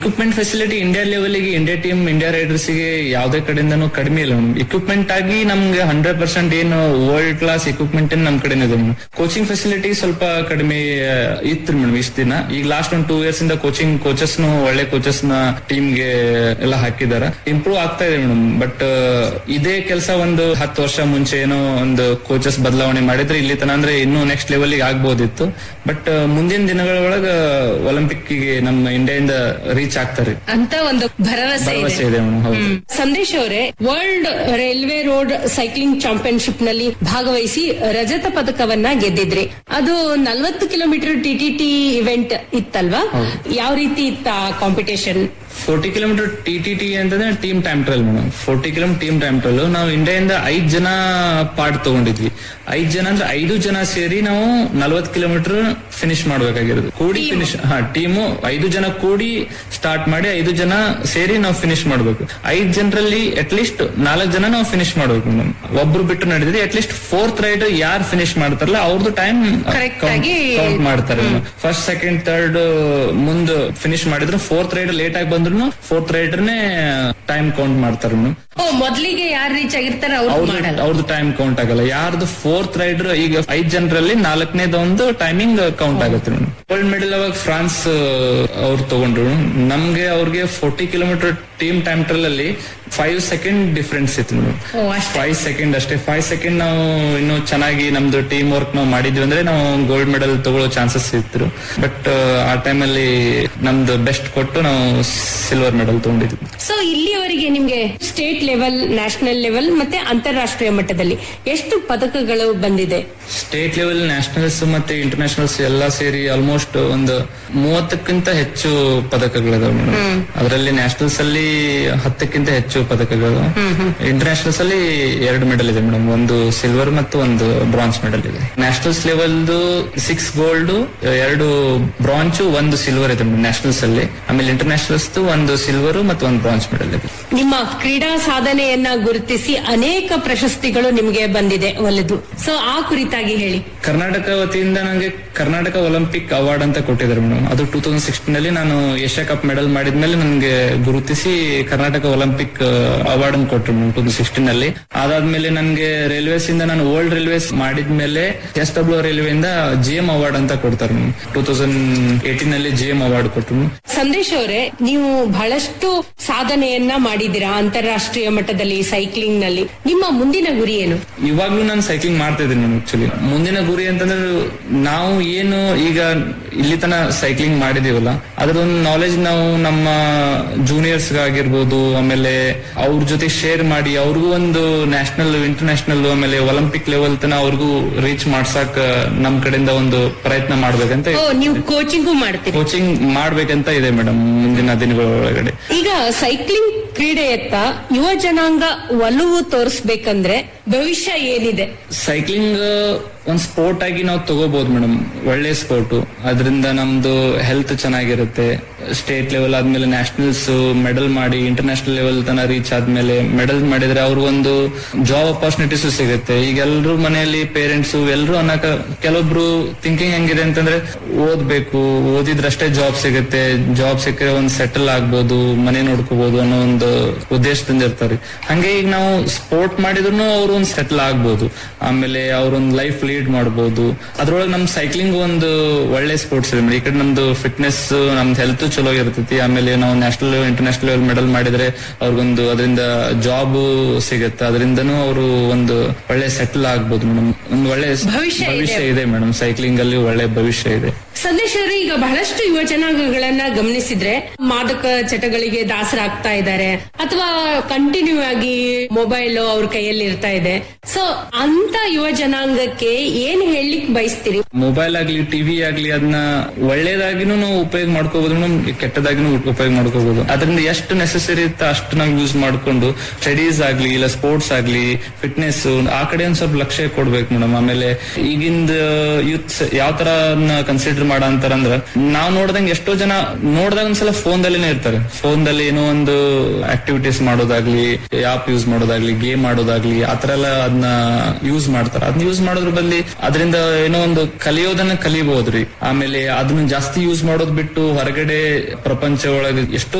Equipment facility India ಲೆವೆಲ್ಗೆ India team India riders ಗೆ ಯಾವುದೇ ಕಡೆಯಿಂದನೂ ಕಡಿಮೆ ಇಲ್ಲ ಇಕ್ವಿಪ್ಮೆಂಟ್ ಆಗಿ ನಮ್ಗೆ ಹಂಡ್ರೆಡ್ ಪರ್ಸೆಂಟ್ ಏನು ವರ್ಲ್ಡ್ ಕ್ಲಾಸ್ ಇಕ್ವಿಪ್ಮೆಂಟ್ ನಮ್ ಕಡೆನೇ ಇದೆ ಕೋಚಿಂಗ್ ಫೆಸಿಲಿಟಿ ಸ್ವಲ್ಪ ಕಡಿಮೆ ಆ, ಇತ್ತು ಮೇಡಮ್ ಇಷ್ಟ ದಿನ ಈಗ ಲಾಸ್ಟ್ ಒಂದು ಟೂ ಇಯರ್ಸ್ ಇಂದ ಕೋಚಿಂಗ್ ಕೋಚಸ್ ಒಳ್ಳೆ ಕೋಚಸ್ ನ ಟೀಮ್ ಗೆ ಎಲ್ಲ ಹಾಕಿದಾರೆ ಇಂಪ್ರೂವ್ ಆಗ್ತಾ ಇದೆ ಮೇಡಮ್ ಬಟ್ ಇದೇ ಕೆಲಸ ಒಂದು ಹತ್ತು ವರ್ಷ ಮುಂಚೆ ಏನೋ ಒಂದು ಕೋಚಸ್ ಬದಲಾವಣೆ ಮಾಡಿದ್ರೆ ಇಲ್ಲಿ ತನ ಅಂದ್ರೆ ಇನ್ನೂ ನೆಕ್ಸ್ಟ್ ಲೆವೆಲ್ ಆಗ್ಬೋದಿತ್ತು ಬಟ್ ಮುಂದಿನ ದಿನಗಳ ಒಳಗ ಒಲಿಂಪಿಕ್ ಗೆ ನಮ್ಮ ಇಂಡಿಯಾದಿಂದ ರೀಚ್ ಆಗ್ತಾರೆ ಅಂತ ಒಂದು ಭರವಸೆ ಭರವಸೆ ಇದೆ ಇದೆ ಮೇಡಮ್ ಹೌದು ಹ್ಮ್. ಸಂದೇಶ್ ಅವರೇ world railway road cycling championship ನಲ್ಲಿ ಭಾಗವಹಿಸಿ ರಜತ ಪದಕವನ್ನ ಗೆದ್ದಿದ್ರಿ ಅದು ನಲ್ವತ್ತು ಕಿಲೋಮೀಟರ್ ಟಿಟಿಟಿ ಇವೆಂಟ್ ಇತ್ತಲ್ವಾ ಯಾವ ರೀತಿ ಇತ್ತ competition forty kilometre T T T ಅಂತಂದ್ರೆ team time trial madam forty kilometre team time trial ನಾವು ಇಂಡಿಯಾದಿಂದ ಐದ್ ಜನ ಪಾರ್ಟ್ ತಗೊಂಡಿದ್ವಿ ಐದ್ ಜನ ಅಂದ್ರೆ ಐದು ಜನ ಸೇರಿ ನಾವು ನಲ್ವತ್ ಕಿಲೋಮೀಟರ್ ಫಿನಿಶ್ ಮಾಡ್ಬೇಕಾಗಿರೋದು ಕೂಡಿ ಫಿನಿಶ್ ಹಾ ಟೀಮು ಐದು ಜನ ಕೂಡಿ ಸ್ಟಾರ್ಟ್ ಮಾಡಿ ಐದು ಜನ ಸೇರಿ ನಾವು ಫಿನಿಶ್ ಮಾಡ್ಬೇಕು ಐದ್ ಜನರಲ್ಲಿ ಅಟ್ ಲೀಸ್ಟ್ ನಾಲ್ಕು ಜನ ನಾವು ಫಿನಿಶ್ ಮಾಡ್ಬೇಕು ಮೇಡಮ್ ಒಬ್ರು ಬಿಟ್ಟು ನಡೆದಿದೆ ಅಟ್ ಲೀಸ್ಟ್ ಫೋರ್ತ್ ರೈಡ್ ಯಾರು ಫಿನಿಶ್ ಮಾಡ್ತಾರಲ್ಲ ಅವ್ರದ್ದು ಟೈಮ್ Correct ಆಗಿ ಕೌಂಟ್ ಮಾಡ್ತಾರೆ ಫಸ್ಟ್ ಸೆಕೆಂಡ್ ಥರ್ಡ್ ಮುಂದ್ ಫಿನಿಶ್ ಮಾಡಿದ್ರು ಫೋರ್ತ್ ರೈಡ್ ಲೇಟ್ ಆಗಿ ಬಂದ್ರು ಫೋರ್ತ್ ರೈಡರ್ನೇ ಟೈಮ್ ಕೌಂಟ್ ಮಾಡ್ತಾರೆ ಮೇಡಮ್ ಓ ಮೊದ್ಲಿಗೆ ಯಾರು ರೀಚ್ ಆಗಿರ್ತಾರೆ ಅವ್ರು ಮಾಡಲ್ಲ ಅವ್ರದ್ದು ಟೈಮ್ ಕೌಂಟ್ ಆಗಲ್ಲ ಯಾರ್ದು ಫೋರ್ತ್ ರೈಡರ್ ಈಗ ಐದ್ ಜನರಲ್ಲಿ ನಾಲ್ಕನೇದ ಒಂದು ಟೈಮಿಂಗ್ ಕೌಂಟ್ ಆಗುತ್ತೆ ಮೇಡಮ್ ಗೋಲ್ಡ್ ಮೆಡಲ್ ಅವಾಗ ಫ್ರಾನ್ಸ್ ಅವ್ರು ತಗೊಂಡ್ರು ನಮ್ಗೆ ಅವ್ರಿಗೆ forty kilometre team time trial ಅಲ್ಲಿ ಫೈವ್ ಸೆಕೆಂಡ್ ಡಿಫ್ರೆನ್ಸ್ ಇತ್ತು ಮೇಡಮ್ ಓ ಅಷ್ಟೇ ಫೈವ್ ಸೆಕೆಂಡ್ ಅಷ್ಟೇ ಫೈವ್ ಸೆಕೆಂಡ್ ನಾವು ಇನ್ನು ಚೆನ್ನಾಗಿ ನಮ್ದು ಟೀಮ್ ವರ್ಕ್ ನಾವು ಮಾಡಿದ್ವಿ ಅಂದ್ರೆ ನಾವು ಗೋಲ್ಡ್ ಮೆಡಲ್ ತಗೊಳ್ಳೋ ಚಾನ್ಸಸ್ ಇತ್ತು ಬಟ್ ಆ ಟೈಮಲ್ಲಿ ನಮ್ದು ಬೆಸ್ಟ್ ಕೊಟ್ಟು ನಾವು ಸಿಲ್ವರ್ ಮೆಡಲ್ ತಗೊಂಡಿದ್ವಿ ಸೊ ಇಲ್ಲಿಯವರೆಗೆ ನಿಮ್ಗೆ ಸ್ಟೇಟ್ ಲೆವೆಲ್ ನ್ಯಾಷನಲ್ ಲೆವೆಲ್ ಮತ್ತೆ ಅಂತಾರಾಷ್ಟ್ರೀಯ ಮಟ್ಟದಲ್ಲಿ ಎಷ್ಟು ಪದಕಗಳು ಬಂದಿದೆ ಸ್ಟೇಟ್ ಲೆವೆಲ್ ನ್ಯಾಷನಲ್ಸ್ ಮತ್ತೆ ಇಂಟರ್ನ್ಯಾಷನಲ್ಸ್ ಎಲ್ಲ ಸೇರಿ ಆಲ್ಮೋಸ್ಟ್ ಒಂದು ಮೂವತ್ತಕ್ಕಿಂತ ಹೆಚ್ಚು ಪದಕಗಳಿದಾವೆ ಮೇಡಮ್ ಅದರಲ್ಲಿ ನ್ಯಾಷನಲ್ಸ್ ಅಲ್ಲಿ ಹತ್ತಕ್ಕಿಂತ ಹೆಚ್ಚು ಪದಕಗಳು ಇಂಟರ್ನ್ಯಾಷನಲ್ಸ್ ಅಲ್ಲಿ ಎರಡು ಮೆಡಲ್ ಇದೆ ಮೇಡಮ್ ಒಂದು ಸಿಲ್ವರ್ ಮತ್ತು ಒಂದು ಬ್ರಾಂಜ್ ಮೆಡಲ್ ಇದೆ ನ್ಯಾಷನಲ್ಸ್ ಲೆವೆಲ್ದು ಸಿಕ್ಸ್ ಗೋಲ್ಡ್ ಎರಡು ಬ್ರಾಂಚ್ ಒಂದು ಸಿಲ್ವರ್ ಇದೆ ಮೇಡಮ್ ನ್ಯಾಷನಲ್ಸ್ ಅಲ್ಲಿ ಆಮೇಲೆ ಇಂಟರ್ನ್ಯಾಷನಲ್ಸ್ ಒಂದು ಸಿಲ್ವರ್ ಮತ್ತು ಒಂದು ಬ್ರಾಂಜ್ ಮೆಡಲ್ ಇದೆ ನಿಮ್ಮ ಕ್ರೀಡಾ ಸಾಧನೆಯನ್ನ ಗುರುತಿಸಿ ಅನೇಕ ಪ್ರಶಸ್ತಿಗಳು ನಿಮ್ಗೆ ಬಂದಿದೆ ಒಲಿದು ಸೊ ಆ ಕುರಿತಾಗಿ ಹೇಳಿ ಕರ್ನಾಟಕ ವತಿಯಿಂದ ನನಗೆ ಕರ್ನಾಟಕ ಒಲಿಂಪಿಕ್ ಅವಾರ್ಡ್ ಅಂತ ಕೊಟ್ಟಿದ್ದಾರೆ ಮೇಡಮ್ ಅದು ಟೂ ತೌಸಂಡ್ ಸಿಕ್ಸ್ಟೀನ್ ಅಲ್ಲಿ ನಾನು ಏಷ್ಯಾ ಕಪ್ ಮೆಡಲ್ ಮಾಡಿದ್ಮೇಲೆ ನನಗೆ ಗುರುತಿಸಿ ಕರ್ನಾಟಕ ಒಲಿಂಪಿಕ್ ಅವಾರ್ಡ್ ಅನ್ನು ಕೊಟ್ಟರು ಮೇಡಮ್ ಟೂ ತೌಸಂಡ್ ಸಿಕ್ಸ್ಟೀನ್ ಅಲ್ಲಿ ಅದಾದ್ಮೇಲೆ ನನಗೆ ರೈಲ್ವೇಸ್ ಇಂದ ನಾನು ವರ್ಲ್ಡ್ ರೈಲ್ವೇಸ್ ಮಾಡಿದ್ಮೇಲೆ ಎಸ್ ಡಬ್ಲ್ಯೂ ರೈಲ್ವೆ ಇಂದ ಜಿ ಎಂ ಅವಾರ್ಡ್ ಅಂತ ಕೊಡ್ತಾರೆ ಮೇಡಮ್ ಟೂ ತೌಸಂಡ್ ಏಟೀನ್ ಅಲ್ಲಿ ಜಿ ಎಂ ಅವಾರ್ಡ್ ಕೊಟ್ಟರು ಸಂದೇಶ್ ಅವರೇ ನೀವು ಬಹಳಷ್ಟು ಸಾಧನೆಯನ್ನ ಮಾಡಿದ್ದೀರಾ ಅಂತಾರಾಷ್ಟ್ರೀಯ ಮಟ್ಟದಲ್ಲಿ ಸೈಕ್ಲಿಂಗ್ ನಲ್ಲಿ ನಿಮ್ಮ ಮುಂದಿನ ಗುರಿ ಏನು ಇವಾಗ್ಲೂ ನಾನು ಸೈಕ್ಲಿಂಗ್ ಮಾಡ್ತಾ ಇದ್ದೀನಿ ನಾನು ಆಕ್ಚುಲಿ ಮುಂದಿನ ಗುರಿ ಅಂತಂದ್ರೆ ನಾವು ಏನು ಈಗ ಇಲ್ಲಿ ತನ ಸೈಕ್ಲಿಂಗ್ ಮಾಡಿದೀವಲ್ಲ ಅದ್ರದೊಂದು ನಾಲೆಜ್ ನಾವು ನಮ್ಮ ಜೂನಿಯರ್ಸ್ ಆಗಿರ್ಬೋದು ಆಮೇಲೆ ಅವ್ರ ಜೊತೆ ಶೇರ್ ಮಾಡಿ ಅವ್ರಿಗೂ ಒಂದು ನ್ಯಾಷನಲ್ ಇಂಟರ್ನ್ಯಾಷನಲ್ ಆಮೇಲೆ ಒಲಿಂಪಿಕ್ ಲೆವೆಲ್ ತನ ಅವ್ರಿಗೂ ರೀಚ್ ಮಾಡ್ಸಕ್ ನಮ್ ಕಡೆಯಿಂದ ಒಂದು ಪ್ರಯತ್ನ ಮಾಡ್ಬೇಕಂತ ಓ ನೀವು ಕೋಚಿಂಗು ಮಾಡ್ತೀರಿ ಕೋಚಿಂಗ್ ಮಾಡ್ಬೇಕಂತ ಇದೆ ಮೇಡಮ್ ಮುಂದಿನ ದಿನಗಳ ಒಳಗಡೆ ಈಗ ಸೈಕ್ಲಿಂಗ್ ಕ್ರೀಡೆಯತ್ತ ಯುವ ಜನಾಂಗ ಒಲವು ತೋರಿಸ್ಬೇಕಂದ್ರೆ ಭವಿಷ್ಯ ಏನಿದೆ ಸೈಕ್ಲಿಂಗ್ ಒಂದ್ ಸ್ಪೋರ್ಟ್ ಆಗಿ ನಾವು ತಗೋಬಹುದು ಮೇಡಮ್ ಒಳ್ಳೆ ಸ್ಪೋರ್ಟ್ ಅದರಿಂದ ನಮ್ದು ಹೆಲ್ತ್ ಚೆನ್ನಾಗಿರುತ್ತೆ ಸ್ಟೇಟ್ ಲೆವೆಲ್ ಆದ್ಮೇಲೆ ನ್ಯಾಷನಲ್ಸ್ ಮೆಡಲ್ ಮಾಡಿ ಇಂಟರ್ನ್ಯಾಷನಲ್ ಲೆವೆಲ್ ತನ ರೀಚ್ ಆದ್ಮೇಲೆ ಮೆಡಲ್ ಮಾಡಿದ್ರೆ ಅವ್ರಿಗೊಂದು ಜಾಬ್ ಅಪಾರ್ಚುನಿಟೀಸ್ ಸಿಗುತ್ತೆ ಈಗ ಎಲ್ರು ಮನೆಯಲ್ಲಿ ಪೇರೆಂಟ್ಸ್ ಎಲ್ರು ಅನ್ನಕ ಕೆಲವೊಬ್ರು ಥಿಂಕಿಂಗ್ ಹೆಂಗಿದೆ ಅಂತಂದ್ರೆ ಓದ್ಬೇಕು ಓದಿದ್ರಷ್ಟೇ ಜಾಬ್ ಸಿಗುತ್ತೆ ಜಾಬ್ ಸಿಕ್ಕರೆ ಒಂದ್ ಸೆಟಲ್ ಆಗ್ಬೋದು ಮನೆ ನೋಡ್ಕೋಬಹುದು ಅನ್ನೋ ಒಂದು ಉದ್ದೇಶದಿಂದ ಇರ್ತಾರೆ ಹಂಗೆ ಈಗ ನಾವು ಸ್ಪೋರ್ಟ್ ಮಾಡಿದ್ರು ಅವ್ರು ಒಂದ್ ಸೆಟಲ್ ಆಗ್ಬೋದು ಆಮೇಲೆ ಅವ್ರೊಂದ್ ಲೈಫ್ ಲೀಡ್ ಮಾಡ್ಬೋದು ಅದ್ರೊಳಗೆ ನಮ್ ಸೈಕ್ಲಿಂಗ್ ಒಂದು ಒಳ್ಳೆ ಸ್ಪೋರ್ಟ್ಸ್ ಇದೆ ಈ ಕಡೆ ನಮ್ದು ಫಿಟ್ನೆಸ್ ನಮ್ದು ಹೆಲ್ತ್ ಚಲೋ ಇರ್ತೈತಿ ಆಮೇಲೆ ನಾವು ನ್ಯಾಷನಲ್ ಇಂಟರ್ನ್ಯಾಷನಲ್ ಲೆವೆಲ್ ಮೆಡಲ್ ಮಾಡಿದ್ರೆ ಅವ್ರಿಗೊಂದು ಅದರಿಂದ ಜಾಬ್ ಸಿಗುತ್ತೆ ಅದರಿಂದನೂ ಅವರು ಒಂದು ಒಳ್ಳೆ ಸೆಟಲ್ ಆಗ್ಬೋದು ಮೇಡಮ್ ಒಂದು ಒಳ್ಳೆ ಭವಿಷ್ಯ ಇದೆ. ಭವಿಷ್ಯ ಇದೆ ಮೇಡಮ್ ಸೈಕ್ಲಿಂಗ್ ಅಲ್ಲಿ ಒಳ್ಳೆ ಭವಿಷ್ಯ ಇದೆ ಸಂದೇಶ್ ಅವರು ಈಗ ಬಹಳಷ್ಟು ಯುವ ಜನಾಂಗಗಳನ್ನ ಗಮನಿಸಿದ್ರೆ ಮಾದಕ ಚಟಗಳಿಗೆ ದಾಸರಾಗ್ತಾ ಇದ್ದಾರೆ ಅಥವಾ ಕಂಟಿನ್ಯೂ ಆಗಿ ಮೊಬೈಲ್ ಅವ್ರ ಕೈಯಲ್ಲಿ ಇರ್ತಾ ಇದೆ ಸೊ ಅಂತ ಯುವ ಜನಾಂಗಕ್ಕೆ ಏನ್ ಹೇಳಲಿಕ್ ಬಯಸ್ತೀರಿ ಮೊಬೈಲ್ ಆಗ್ಲಿ ಟಿವಿ ಆಗ್ಲಿ ಅದನ್ನ ಒಳ್ಳೇದಾಗಿನೂ ನಾವು ಉಪಯೋಗ ಮಾಡ್ಕೋಬಹುದು ಮೇಡಮ್ ಕೆಟ್ಟದಾಗಿನೂ ಉಪಯೋಗ ಮಾಡ್ಕೋಬಹುದು ಅದರಿಂದ ಎಷ್ಟು ನೆಸೆಸರಿ ಇತ್ತು ಅಷ್ಟು ನಾವು ಯೂಸ್ ಮಾಡ್ಕೊಂಡು ಸ್ಟಡೀಸ್ ಆಗ್ಲಿ ಇಲ್ಲ ಸ್ಪೋರ್ಟ್ಸ್ ಆಗ್ಲಿ ಫಿಟ್ನೆಸ್ ಆ ಕಡೆ ಒಂದ್ ಸ್ವಲ್ಪ ಲಕ್ಷ್ಯ ಕೊಡ್ಬೇಕು ಮೇಡಮ್ ಆಮೇಲೆ ಈಗಿಂದ ಯೂತ್ಸ್ ಯಾವ ತರ ಕನ್ಸಿಡರ್ ಮಾಡ ಅಂತಾರಂದ್ರ ನಾವ್ ನೋಡ್ದಂಗೆ ಎಷ್ಟೋ ಜನ ನೋಡ್ದಾಗ ಒಂದ್ಸಲ ಫೋನ್ ದಲ್ಲಿನೇ ಇರ್ತಾರೆ ಫೋನ್ ದಲ್ಲಿ ಏನೋ ಒಂದು ಆಕ್ಟಿವಿಟೀಸ್ ಮಾಡೋದಾಗ್ಲಿ ಆಪ್ ಯೂಸ್ ಮಾಡೋದಾಗ್ಲಿ ಗೇಮ್ ಆಡೋದಾಗ್ಲಿ ಆತರ ಎಲ್ಲ ಅದನ್ನ ಯೂಸ್ ಮಾಡ್ತಾರ ಅದನ್ನ ಯೂಸ್ ಮಾಡೋದ್ರ ಬದಲಿ ಅದರಿಂದ ಏನೋ ಒಂದು ಕಲಿಯೋದನ್ನ ಕಲಿಬಹುದ್ರಿ ಆಮೇಲೆ ಅದನ್ನ ಜಾಸ್ತಿ ಯೂಸ್ ಮಾಡೋದ್ ಬಿಟ್ಟು ಹೊರಗಡೆ ಪ್ರಪಂಚ ಒಳಗೆ ಎಷ್ಟೋ